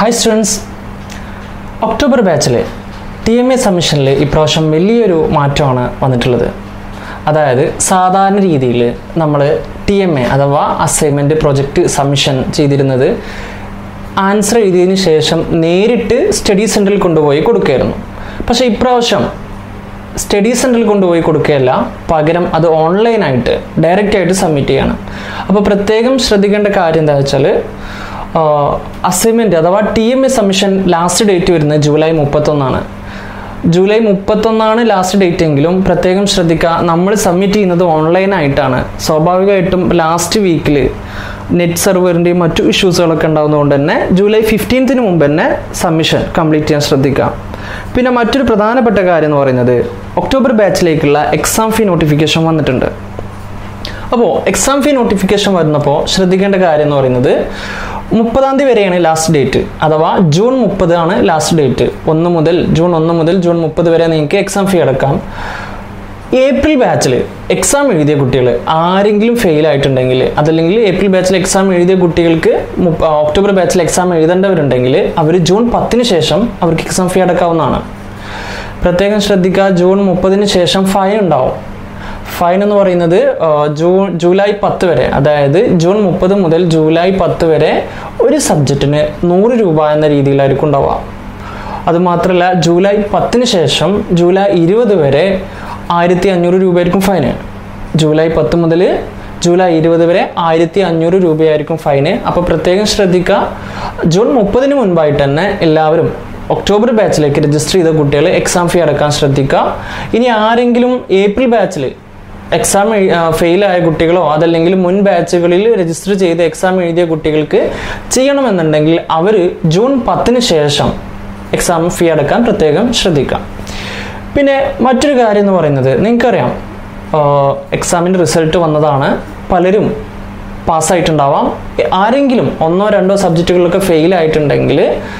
hi students October ബാച്ചിൽ T M A സബ്മിഷനിൽ ഇപ്രാവശ്യം വലിയൊരു മാറ്റമാണ് വന്നിട്ടുള്ളത് അതായത് സാധാരണ രീതിയിൽ നമ്മൾ ടി എം എ അഥവാ അസൈൻമെൻറ്റ് പ്രൊജക്റ്റ് സബ്മിഷൻ ചെയ്തിരുന്നത് ആൻസർ എഴുതിയതിന് ശേഷം നേരിട്ട് സ്റ്റഡി സെൻറ്ററിൽ കൊണ്ടുപോയി കൊടുക്കുകയായിരുന്നു പക്ഷേ ഇപ്രാവശ്യം സ്റ്റഡി സെൻറ്ററിൽ കൊണ്ടുപോയി കൊടുക്കുകയല്ല പകരം അത് ഓൺലൈനായിട്ട് ഡയറക്റ്റ് ആയിട്ട് സബ്മിറ്റ് ചെയ്യണം അപ്പോൾ പ്രത്യേകം ശ്രദ്ധിക്കേണ്ട കാര്യം എന്താ വെച്ചാൽ അസൈൻമെൻറ്റ് അഥവാ T M A submission last date വരുന്നത് ജൂലൈ മുപ്പത്തൊന്നാണ് ജൂലൈ മുപ്പത്തൊന്നാണ് ലാസ്റ്റ് ഡേറ്റ് എങ്കിലും പ്രത്യേകം ശ്രദ്ധിക്കുക നമ്മൾ സബ്മിറ്റ് ചെയ്യുന്നത് ഓൺലൈനായിട്ടാണ് സ്വാഭാവികമായിട്ടും ലാസ്റ്റ് വീക്കിൽ നെറ്റ് സെർവറിൻ്റെയും മറ്റു ഇഷ്യൂസുകളൊക്കെ ഉണ്ടാകുന്നതുകൊണ്ട് തന്നെ ജൂലൈ ഫിഫ്റ്റീൻത്തിന് മുമ്പ് തന്നെ സബ്മിഷൻ കംപ്ലീറ്റ് ചെയ്യാൻ ശ്രദ്ധിക്കുക പിന്നെ മറ്റൊരു പ്രധാനപ്പെട്ട കാര്യം എന്ന് പറയുന്നത് ഒക്ടോബർ ബാച്ചിലേക്കുള്ള എക്സാം ഫീ നോട്ടിഫിക്കേഷൻ വന്നിട്ടുണ്ട് അപ്പോൾ എക്സാം ഫീ നോട്ടിഫിക്കേഷൻ വരുന്നപ്പോൾ ശ്രദ്ധിക്കേണ്ട കാര്യം എന്ന് പറയുന്നത് മുപ്പതാം തീയതി വരെയാണ് ലാസ്റ്റ് ഡേറ്റ് അഥവാ ജൂൺ മുപ്പത് ആണ് ലാസ്റ്റ് ഡേറ്റ് ഒന്ന് മുതൽ ജൂൺ ഒന്ന് മുതൽ ജൂൺ മുപ്പത് വരെ നിങ്ങൾക്ക് എക്സാം ഫീ അടക്കാം ഏപ്രിൽ ബാച്ചിൽ എക്സാം എഴുതിയ കുട്ടികൾ ആരെങ്കിലും ഫെയിൽ ആയിട്ടുണ്ടെങ്കിൽ അതല്ലെങ്കിൽ ഏപ്രിൽ ബാച്ചിൽ എക്സാം എഴുതിയ കുട്ടികൾക്ക് മുപ്പ- ഒക്ടോബർ ബാച്ചിൽ എക്സാം എഴുതേണ്ടവരുണ്ടെങ്കിൽ അവർ ജൂൺ പത്തിന് ശേഷം അവർക്ക് എക്സാം ഫീ അടക്കാവുന്നതാണ് പ്രത്യേകം ശ്രദ്ധിക്കുക ജൂൺ മുപ്പതിന് ശേഷം ഫൈൻ ഉണ്ടാവും ഫൈൻ എന്ന് പറയുന്നത് ആ, ജൂൺ ജൂലൈ പത്ത് വരെ അതായത് ജൂൺ മുപ്പത് മുതൽ ജൂലൈ പത്ത് വരെ ഒരു സബ്ജക്റ്റിന് നൂറ് രൂപ എന്ന രീതിയിലായിരിക്കും ഉണ്ടാവുക അതുമാത്രമല്ല ജൂലൈ പത്തിന് ശേഷം ജൂലൈ ഇരുപത് വരെ ആയിരത്തി അഞ്ഞൂറ് രൂപയായിരിക്കും ഫൈന് ജൂലൈ പത്ത് മുതൽ ജൂലൈ ഇരുപത് വരെ ആയിരത്തി അഞ്ഞൂറ് രൂപയായിരിക്കും ഫൈന് അപ്പോൾ പ്രത്യേകം ശ്രദ്ധിക്കുക ജൂൺ മുപ്പതിന് മുൻപായിട്ട് തന്നെ എല്ലാവരും ഒക്ടോബർ ബാച്ചിലേക്ക് രജിസ്റ്റർ ചെയ്ത കുട്ടികൾ എക്സാം ഫീ അടക്കാൻ ശ്രദ്ധിക്കുക ഇനി ആരെങ്കിലും ഏപ്രിൽ ബാച്ചിൽ എക്സാം ഫെയിലായ കുട്ടികളോ അതല്ലെങ്കിൽ മുൻ ബാച്ചുകളിൽ രജിസ്റ്റർ ചെയ്ത് എക്സാം എഴുതിയ കുട്ടികൾക്ക് ചെയ്യണമെന്നുണ്ടെങ്കിൽ അവർ ജൂൺ പത്തിന് ശേഷം എക്സാം ഫീ അടക്കാൻ പ്രത്യേകം ശ്രദ്ധിക്കാം പിന്നെ മറ്റൊരു കാര്യം എന്ന് പറയുന്നത് നിങ്ങൾക്കറിയാം എക്സാമിൻ്റെ റിസൾട്ട് വന്നതാണ് പലരും പാസ്സായിട്ടുണ്ടാവാം ആരെങ്കിലും ഒന്നോ രണ്ടോ സബ്ജക്റ്റുകളിലൊക്കെ ഫെയിൽ ആയിട്ടുണ്ടെങ്കിൽ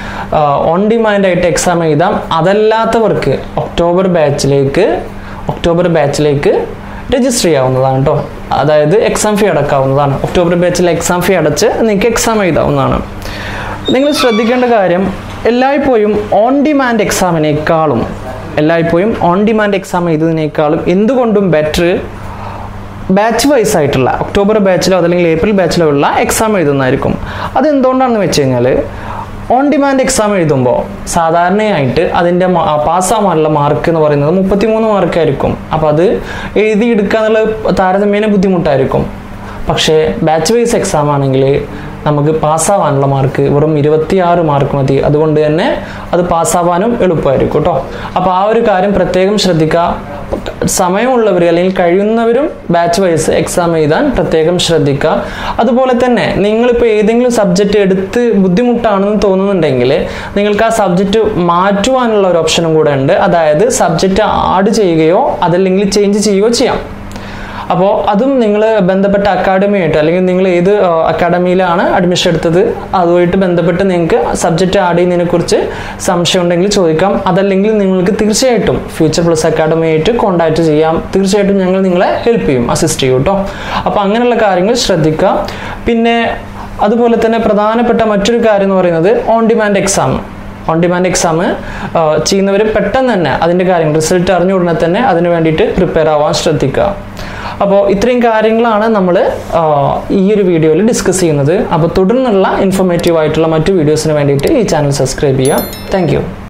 ഓൺ ഡിമാൻഡ് ആയിട്ട് എക്സാം എഴുതാം അതല്ലാത്തവർക്ക് ഒക്ടോബർ ബാച്ചിലേക്ക് ഒക്ടോബർ ബാച്ചിലേക്ക് രജിസ്റ്റർ ചെയ്യാവുന്നതാണ് കേട്ടോ അതായത് എക്സാം ഫീ അടക്കാവുന്നതാണ് ഒക്ടോബർ ബാച്ചിലെ എക്സാം ഫീ അടച്ച് നിങ്ങൾക്ക് എക്സാം എഴുതാവുന്നതാണ് നിങ്ങൾ ശ്രദ്ധിക്കേണ്ട കാര്യം എല്ലായ്പ്പോഴും ഓൺ ഡിമാൻഡ് എക്സാമിനേക്കാളും എല്ലായ്പ്പോഴും ഓൺ ഡിമാൻഡ് എക്സാം എഴുതുന്നതിനേക്കാളും എന്തുകൊണ്ടും ബെറ്റർ ബാച്ച് വൈസ് ആയിട്ടുള്ള ഒക്ടോബർ ബാച്ചിലോ അതല്ലെങ്കിൽ ഏപ്രിൽ ബാച്ചിലോ ഉള്ള എക്സാം എഴുതുന്നതായിരിക്കും അത് എന്തുകൊണ്ടാണെന്ന് വെച്ച് കഴിഞ്ഞാൽ ഓൺ ഡിമാൻഡ് എക്സാം എഴുതുമ്പോൾ സാധാരണയായിട്ട് അതിൻ്റെ പാസ്സാവാനുള്ള മാർക്ക് എന്ന് പറയുന്നത് മുപ്പത്തിമൂന്ന് മാർക്കായിരിക്കും അപ്പോൾ അത് എഴുതിയെടുക്കുക എന്നുള്ളത് താരതമ്യേന ബുദ്ധിമുട്ടായിരിക്കും പക്ഷേ ബാച്ച് വൈസ് എക്സാം ആണെങ്കിൽ നമുക്ക് പാസ്സാവാനുള്ള മാർക്ക് വെറും ഇരുപത്തിയാറ് മാർക്ക് മതി അതുകൊണ്ട് തന്നെ അത് പാസ്സാവാനും എളുപ്പമായിരിക്കും കേട്ടോ അപ്പോൾ ആ ഒരു കാര്യം പ്രത്യേകം ശ്രദ്ധിക്കുക സമയമുള്ളവർ അല്ലെങ്കിൽ കഴിയുന്നവരും ബാച്ച് വൈസ് എക്സാം എഴുതാൻ പ്രത്യേകം ശ്രദ്ധിക്കുക അതുപോലെ തന്നെ നിങ്ങളിപ്പോൾ ഏതെങ്കിലും സബ്ജക്റ്റ് എടുത്ത് ബുദ്ധിമുട്ടാണെന്ന് തോന്നുന്നുണ്ടെങ്കിൽ നിങ്ങൾക്ക് ആ സബ്ജക്റ്റ് മാറ്റുവാനുള്ള ഒരു ഓപ്ഷനും കൂടെ ഉണ്ട് അതായത് സബ്ജക്റ്റ് ആഡ് ചെയ്യുകയോ അതല്ലെങ്കിൽ ചേഞ്ച് ചെയ്യുകയോ ചെയ്യാം അപ്പോൾ അതും നിങ്ങൾ ബന്ധപ്പെട്ട അക്കാഡമിയായിട്ട് അല്ലെങ്കിൽ നിങ്ങൾ ഏത് അക്കാഡമിയിലാണ് അഡ്മിഷൻ എടുത്തത് അതുമായിട്ട് ബന്ധപ്പെട്ട് നിങ്ങൾക്ക് സബ്ജക്റ്റ് ആഡ് ചെയ്യുന്നതിനെ കുറിച്ച് സംശയം ഉണ്ടെങ്കിൽ ചോദിക്കാം അതല്ലെങ്കിൽ നിങ്ങൾക്ക് തീർച്ചയായിട്ടും ഫ്യൂച്ചർ പ്ലസ് അക്കാഡമിയായിട്ട് കോൺടാക്ട് ചെയ്യാം തീർച്ചയായിട്ടും ഞങ്ങൾ നിങ്ങളെ ഹെൽപ്പ് ചെയ്യും അസിസ്റ്റ് ചെയ്യും കേട്ടോ അപ്പോൾ അങ്ങനെയുള്ള കാര്യങ്ങൾ ശ്രദ്ധിക്കുക പിന്നെ അതുപോലെ തന്നെ പ്രധാനപ്പെട്ട മറ്റൊരു കാര്യം എന്ന് പറയുന്നത് on demand exam on demand exam ചെയ്യുന്നവർ പെട്ടെന്ന് തന്നെ അതിൻ്റെ കാര്യം റിസൾട്ട് അറിഞ്ഞ ഉടനെ തന്നെ അതിന് വേണ്ടിയിട്ട് പ്രിപ്പയർ ആവാൻ ശ്രദ്ധിക്കുക അപ്പോൾ ഇത്രയും കാര്യങ്ങളാണ് നമ്മൾ ഈ ഒരു വീഡിയോയിൽ ഡിസ്കസ് ചെയ്യുന്നത് അപ്പോൾ തുടർന്നുള്ള ഇൻഫോർമേറ്റീവ് ആയിട്ടുള്ള മറ്റു വീഡിയോസിന് വേണ്ടിയിട്ട് ഈ ചാനൽ സബ്സ്ക്രൈബ് ചെയ്യുക താങ്ക്